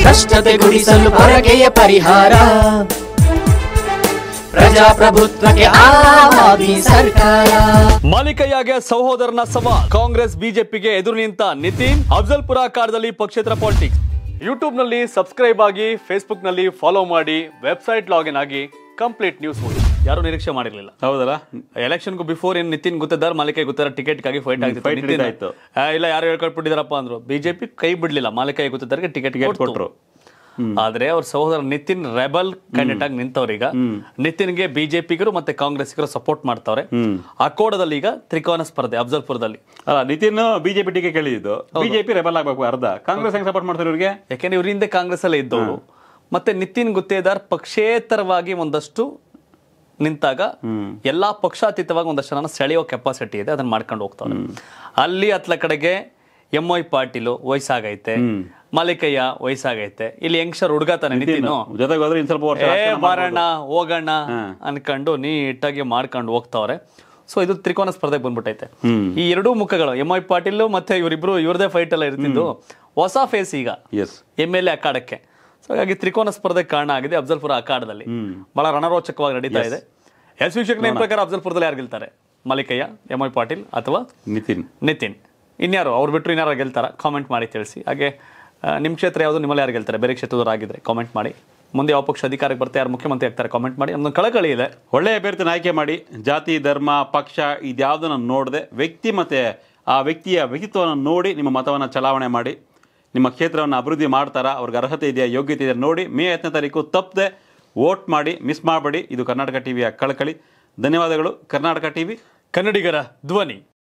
ಭ್ರಷ್ಟತೆ ಗುಡಿಸಲು ಪೊರಕೆಯ ಪರಿಹಾರ ಪ್ರಜಾಪ್ರಭುತ್ವಕ್ಕೆ ಆವಾದಿ ಸರ್ಕಾರ ಮಾಲಿಕಯ್ಯಗೆ ಸಹೋದರನ ಸಮ ಕಾಂಗ್ರೆಸ್ ಬಿಜೆಪಿಗೆ ಎದುರು ನಿಂತ ನಿತಿನ್ ಅಫ್ಜಲ್ಪುರ ಕಾರ್ದಲ್ಲಿ ಪಕ್ಷೇತರ ಪಾಲಿಟಿಕ್ಸ್ ಯೂಟ್ಯೂಬ್ ನಲ್ಲಿ ಸಬ್ಸ್ಕ್ರೈಬ್ ಆಗಿ ಫೇಸ್ಬುಕ್ ನಲ್ಲಿ ಫಾಲೋ ಮಾಡಿ ವೆಬ್ಸೈಟ್ ಲಾಗಿನ್ ಆಗಿ ಕಂಪ್ಲೀಟ್ ನ್ಯೂಸ್ ಓದಿ ಯಾರು ನಿರೀಕ್ಷೆ ಮಾಡಿರಲಿಲ್ಲ ಹೌದಲ್ಲ ಎಲೆಕ್ಷನ್ಗೂ ಬಿಫೋರ್ ಏನ್ ನಿತಿನ್ ಗೊತ್ತಿದ್ದಾರ ಮಾಲಿಕೆ ಗೊತ್ತಾರ ಟಿಕೆಟ್ಗಾಗಿ ಫೈಟ್ fight ಆಗ್ತಿತ್ತು ನಡೀತಾ ನಿತಿನ್, ಇತ್ತು. ಆ, ಇಲ್ಲ ಯಾರು ಹೇಳ್ಕೊಟ್ಬಿಟ್ಟಿದಾರಪ್ಪ ಅಂದ್ರು ಬಿಜೆಪಿ ಕೈ ಬಿಡ್ಲಿಲ್ಲ ಮಾಲಿಕೆ ಗೊತ್ತಿದ್ದಾರಿಗೆ ಟಿಕೆಟ್ Ticket ಕೊಟ್ರು ಆದ್ರೆ ಅವ್ರ ಸಹೋದರ ನಿತಿನ್ ರೆಬಲ್ ಕ್ಯಾಂಡಿಡೇಟ್ ಆಗಿ ನಿಂತವ್ರೀಗ ನಿತಿನ್ಗೆ ಬಿಜೆಪಿಗರು ಮತ್ತೆ ಕಾಂಗ್ರೆಸ್ಸಿಗರು ಸಪೋರ್ಟ್ ಮಾಡ್ತಾವ್ರೆ ಅಕೋಡದಲ್ಲಿ ಈಗ ತ್ರಿಕೋನ ಸ್ಪರ್ಧೆ ಅಫ್ಜಲ್ಪುರದಲ್ಲಿ ಅಲ್ಲ ನಿತಿನ್ ಬಿಜೆಪಿ ಟಿಕೆ ಕೇಳಿದ್ದು ಬಿಜೆಪಿ ರೆಬಲ್ ಆಗ್ಬೇಕು ಅರ್ಧ ಕಾಂಗ್ರೆಸ್ ಹೆಂಗ್ ಸಪೋರ್ಟ್ ಮಾಡ್ತಾರೆ ಇವ್ರಿಗೆ ಯಾಕೆಂದ್ರೆ ಇವ್ರ ಹಿಂದೆ ಕಾಂಗ್ರೆಸ್ ಅಲ್ಲೇ ಇದ್ದವರು ಮತ್ತೆ ನಿತಿನ್ ಗುತ್ತೇದಾರ್ ಪಕ್ಷೇತರವಾಗಿ ಒಂದಷ್ಟು ನಿಂತಾಗ ಎಲ್ಲಾ ಪಕ್ಷಾತೀತವಾಗಿ ಒಂದಷ್ಟು ಜನ ಸೆಳೆಯೋ ಕೆಪಾಸಿಟಿ ಇದೆ ಅದನ್ನ ಮಾಡ್ಕೊಂಡು ಹೋಗ್ತಾವ್ರೆ ಅಲ್ಲಿ ಹತ್ಲ ಕಡೆಗೆ ಎಂ ಐ ಪಾಟೀಲು ವಯಸ್ಸಾಗೈತೆ ಮಾಲಿಕಯ್ಯ ವಯಸ್ಸಾಗೈತೆ ಇಲ್ಲಿ ಯಂಗ್ಸ್ಟರ್ ಹುಡುಗ ತಾನೆ ನಿತಿನ್ ಜೊತೆಗೆ ಹೋದ್ರೆ ಇನ್ ಸ್ವಲ್ಪ ವರ್ಷ ಏ ರಾಜಕಾರಣ ಬಾರಣ್ಣ ಹೋಗಣ್ಣ ಅನ್ಕೊಂಡು ನೀಟಾಗಿ ಮಾಡ್ಕೊಂಡು ಹೋಗ್ತಾವ್ರೆ ಸೊ ಇದು ತ್ರಿಕೋನ ಸ್ಪರ್ಧೆಗೆ ಬಂದ್ಬಿಟ್ಟೈತೆ ಈ ಎರಡೂ ಮುಖಗಳು ಎಂ ಐ ಪಾಟೀಲ್ ಮತ್ತೆ ಇವರಿಬ್ರು ಇವ್ರದೇ ಫೈಟ್ ಎಲ್ಲ ಇರ್ತಿದ್ದು ಹೊಸ ಫೇಸ್ ಈಗ ಎಸ್ ಎಂ ಎಲ್ ಎ ಅಖಾಡಕ್ಕೆ ಸೊ ಹಾಗಾಗಿ ತ್ರಿಕೋನ ಸ್ಪರ್ಧೆ ಕಾರಣ ಆಗಿದೆ ಅಫ್ಜಲ್ಪುರ ಅಖಾಡದಲ್ಲಿ ಬಹಳ ರಣರೋಚಕವಾಗಿ ನಡೀತಾ ಇದೆ ಎಸ್ ವೀಕ್ಷಕ ನಿಮ್ಮ ಪ್ರಕಾರ ಅಫ್ಜಲ್ಪುರದಲ್ಲಿ ಯಾರು ಗೆಲ್ತಾರೆ ಮಲಿಕಯ್ಯ ಎಂ ಐ ಪಾಟೀಲ್ ಅಥವಾ ನಿತಿನ್ ನಿತಿನ್ ಇನ್ಯಾರು ಅವ್ರು ಬಿಟ್ಟರು ಇನ್ಯಾರು ಗೆಲ್ತಾರ ಕಾಮೆಂಟ್ ಮಾಡಿ ತಿಳಿಸಿ ಹಾಗೆ ಆ, ನಿಮ್ಮ ಕ್ಷೇತ್ರ ಯಾವುದು ನಿಮ್ಮಲ್ಲಿ ಯಾರು ಗೆಲ್ತಾರೆ ಬೇರೆ ಕ್ಷೇತ್ರದವ್ರು ಆಗಿದ್ರೆ ಕಾಮೆಂಟ್ ಮಾಡಿ ಮುಂದೆ ಯಾವ ಪಕ್ಷ ಅಧಿಕಾರಕ್ಕೆ ಬರ್ತಾರೆ ಯಾರು ಮುಖ್ಯಮಂತ್ರಿ ಆಗ್ತಾರೆ ಕಾಮೆಂಟ್ ಮಾಡಿ ನಮ್ದೊಂದು ಕಳಕಳಿ ಇದೆ ಒಳ್ಳೆ ಅಭ್ಯರ್ಥಿನ ಆಯ್ಕೆ ಮಾಡಿ ಜಾತಿ ಧರ್ಮ ಪಕ್ಷ ಇದ್ಯಾವುದನ್ನು ನೋಡದೆ ವ್ಯಕ್ತಿ ಮತ್ತೆ ಆ ವ್ಯಕ್ತಿಯ ವ್ಯಕ್ತಿತ್ವವನ್ನು ನೋಡಿ ನಿಮ್ಮ ಮತವನ್ನು ಚಲಾವಣೆ ಮಾಡಿ ನಿಮ್ಮ ಕ್ಷೇತ್ರವನ್ನು ಅಭಿವೃದ್ಧಿ ಮಾಡ್ತಾರಾ ಅವ್ರಿಗೆ ಅರ್ಹತೆ ಇದೆಯಾ ಯೋಗ್ಯತೆ ಇದೆಯಾ ನೋಡಿ ಮೇ ಹತ್ತನೇ ತಾರೀಕು ತಪ್ಪದೆ ವೋಟ್ ಮಾಡಿ ಮಿಸ್ ಮಾಡಬೇಡಿ ಇದು ಕರ್ನಾಟಕ ಟಿವಿಯ ಕಳಕಳಿ ಧನ್ಯವಾದಗಳು ಕರ್ನಾಟಕ ಟಿವಿ ಕನ್ನಡಿಗರ ಧ್ವನಿ